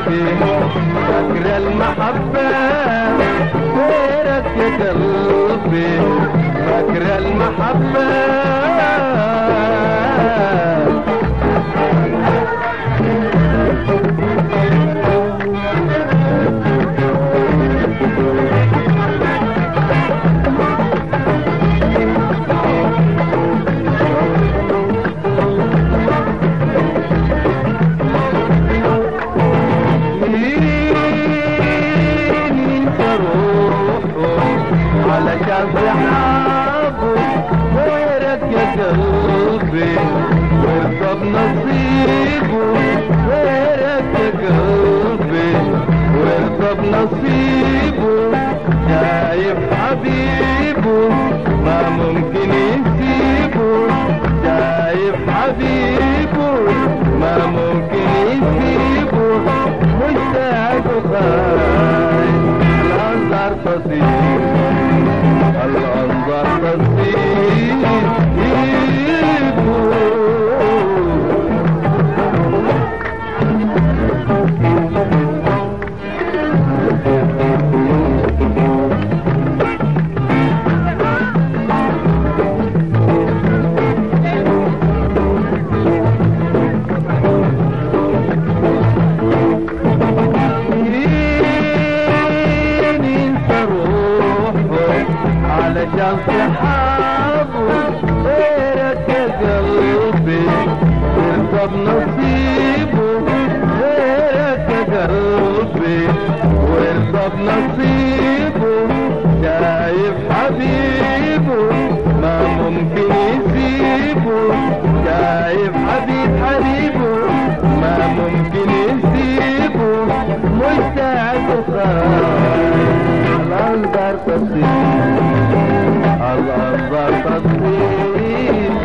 قلبي فاكر المحبة غيرك يا قلبي فاكر المحبة مين تروحوا علشان صحابه غيرك يا قلبي وارضى بنصيبه غيرك يا قلبي وارضى بنصيبه شايف حبيبه ما ممكن يسيبه شايف حبيبه ما ممكن يسيبه مشتاق وخايف الأنظار تصير الأنظار تصير مين ينسى روحه علشان صحابه غيرك يا قلبي وارضى بنصيبه غيرك يا قلبي وارضى بنصيبه شايف حبيبه ما ممكن يسيبه شايف حبيب حبيبه ما ممكن يسيبه مشتاق وخايف الأنظار تصير الأنظار تصير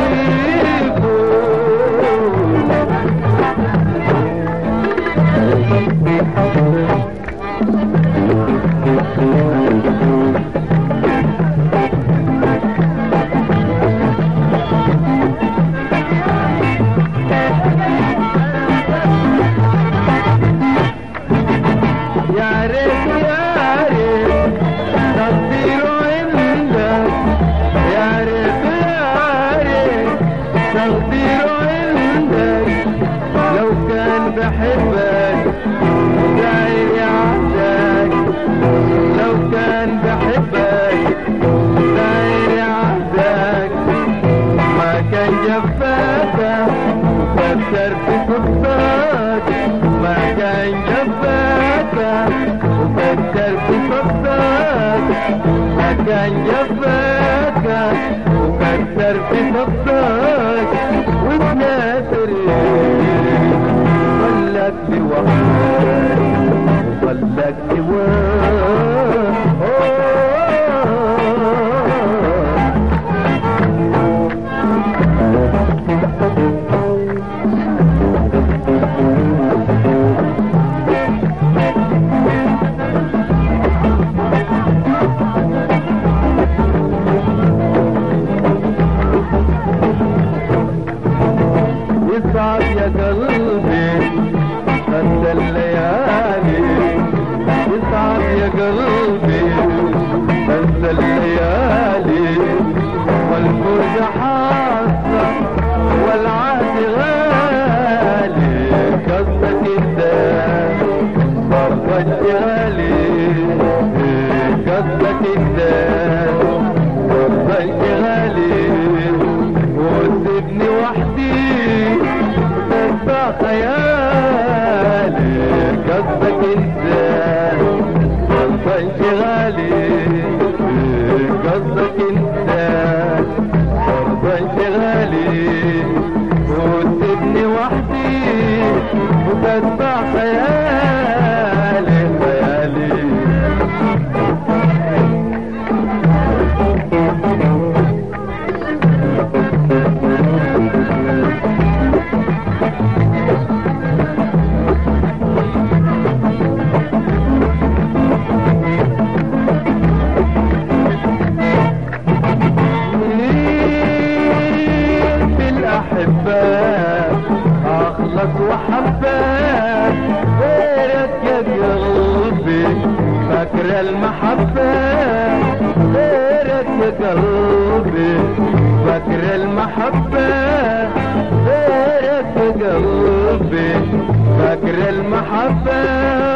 يا ريت يا ريت تقديره عندك يا ريت يا ريت تقديره عندك لو كان بحبك داير يعهدك لو كان بحبك داير يعهدك ما كان جفاك وكسر في صدك ما كان جفاك وكسر في صدك ما كان جفاك وكسر في صدك والناصر ظلك لوحدك ظلك لوحدك يصعب يا قلبي خد الليالي يصعب يا قلبي خد الليالي والفرجة حاصة والعهد غالي قصدك انت برضك غالي قصدك انت برضك غالي وسيبني وحدي تنسى خيالي قصدك انت قصدك انشغالي قصدك انت قصدك انشغالي وسيبني وحدي وتنسى خيالي خيالي الأحبة أخلص وحبك غيرك يا قلبي فاكر المحبة غيرك يا قلبي فاكر المحبة غيرك يا قلبي فاكر المحبة